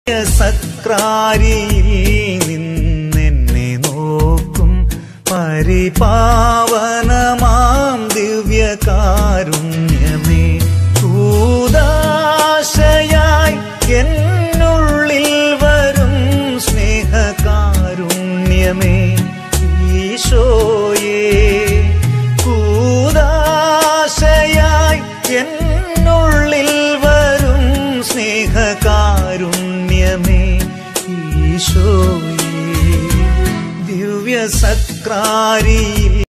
സക്രാരിയിൽ നിന്നെന്നെ നോക്കും പരിപാവനമാം ദിവ്യകാരുണ്യമേ കൂദാശയായി എന്നുള്ളിൽ വരും സ്നേഹകാരുണ്യമേ ഈശോയേ കൂദാശയായി എന്നുള്ളിൽ വരും സ്നേഹകാരുണ്യമേ ഈശോയേ ദിവ്യ സക്രാരിയിൽ